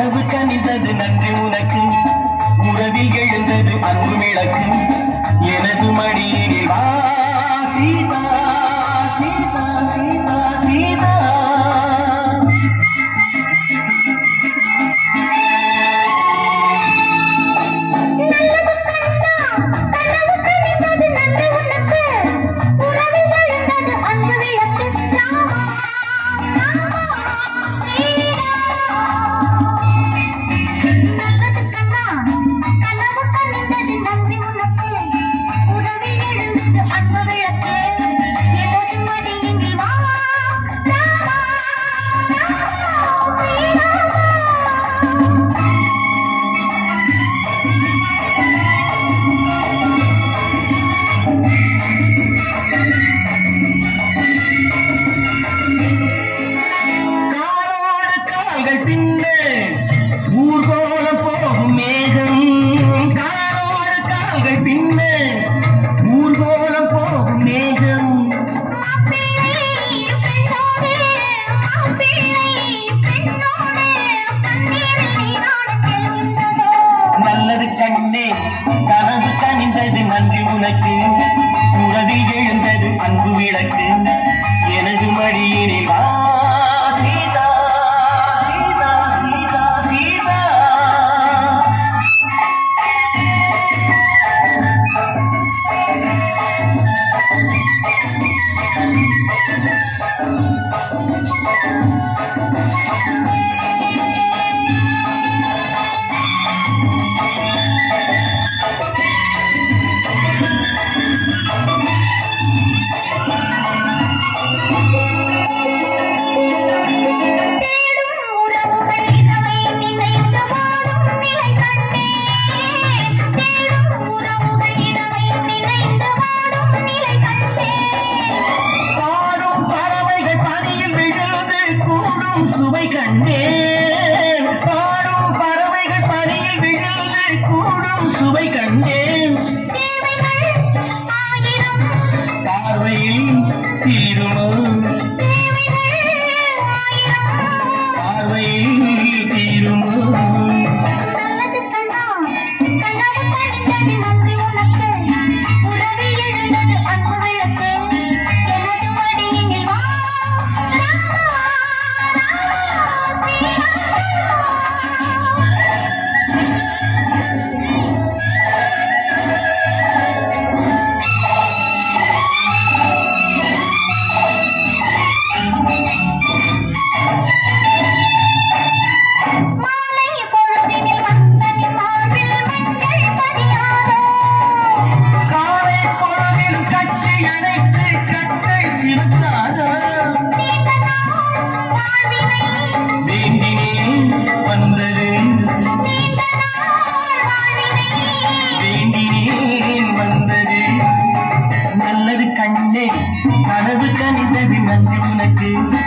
கனவு கனிந்தது நன்றி உனக்கு உறவில் எழுந்தது அன்பு விளக்கு எனது மடியினில் வா சீதா சீதா சீதா சீதா காரோடு கால்கள் பின்னே ஊர்கோலம் போகும் மேகம் காரோடு கால்கள் பின்னே ஊர்கோலம் போகும் மேகம் நல்லது கண்ணே கனவு கனிந்தது நன்றி உனக்கு உறவில் எழுந்தது அன்பு விளக்கு எனது மடியினில் வா சீதா சீதா சீதா சீதா பாடும் பறவைகள் பனியில் விழுந்து கூடும் சுவை கண்டேன் பாடும் பறவைகள் பனியில் விழுந்து கூடும் சுவை கண்டேன் பார்வையில் தீருமோ பார்வையில் தீருமோ காலை பொழுதில் கட்டி அணைத்து கட்டை திருத்தாதா வேண்டினேன் வந்தது வேண்டினேன் வந்தது நல்லது கண்ணே கனவு கனிந்தது நன்றி உனக்கு